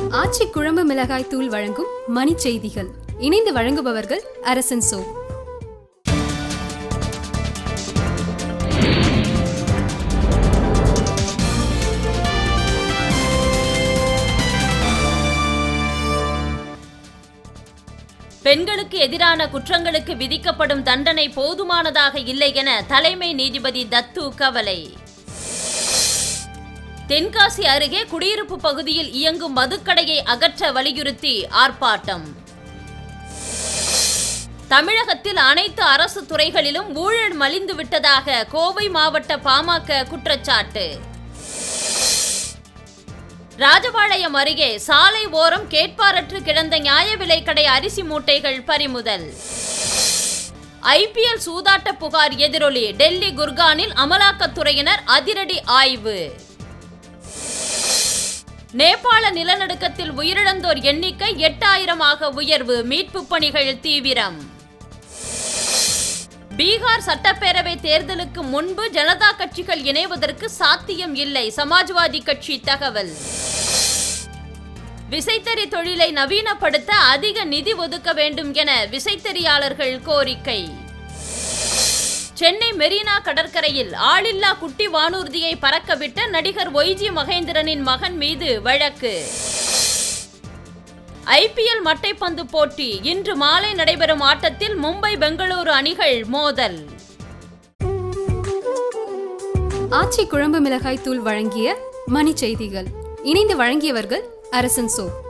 ஆச்சி குழம்பு மிளகாய் தூள் வழங்கும் மணி செய்திகள் இணைந்து வழங்குபவர்கள் அரசன் சோ பெண்களுக்கு எதிரான குற்றங்களுக்கு விதிக்கப்படும் தண்டனை போதுமானதாக இல்லை என தலைமை நீதிபதி தத்து கவலை தென்காசி அருகே குடியிருப்பு பகுதியில் இயங்கும் மதுக்கடையை அகற்ற வலியுறுத்தி ஆர்ப்பாட்டம் தமிழகத்தில் அனைத்து அரசு துறைகளிலும் ஊழல் மலிந்து விட்டதாக கோவை மாவட்ட பாமக குற்றச்சாட்டு ராஜபாளையம் அருகே சாலை ஓரம் கேட்பாரற்று கிடந்த நியாய விலைக்கடை அரிசி மூட்டைகள் பறிமுதல் ஐபிஎல் சூதாட்ட புகார் எதிரொலி டெல்லி குர்கானில் அமலாக்கத்துறையினர் அதிரடி ஆய்வு நேபாள நிலநடுக்கத்தில் உயிரிழந்தோர் எண்ணிக்கை எட்டாயிரமாக உயர்வு மீட்புப் பணிகள் தீவிரம் பீகார் சட்டப்பேரவை தேர்தலுக்கு முன்பு ஜனதா கட்சிகள் இணைவதற்கு சாத்தியம் இல்லை சமாஜ்வாதி கட்சி தகவல் விசைத்தறி தொழிலை நவீனப்படுத்த அதிக நிதி ஒதுக்க வேண்டும் என விசைத்தறியாளர்கள் கோரிக்கை சென்னை மெரினா கடற்கரையில் ஆளில்லா குட்டி வானூர்தியை பறக்கவிட்ட நடிகர் ஒய்ஜி மகேந்திரனின் மகன் மீது வழக்கு ஐபிஎல் மட்டைப்பந்து போட்டி இன்று மாலை நடைபெறும் ஆட்டத்தில் மும்பை பெங்களூரு அணிகள் மோதல் ஆச்சி குழம்பு மிளகாய் தூள் வழங்கிய மணி செய்திகள் இணைந்து வழங்கியவர்கள் அரசன் சோ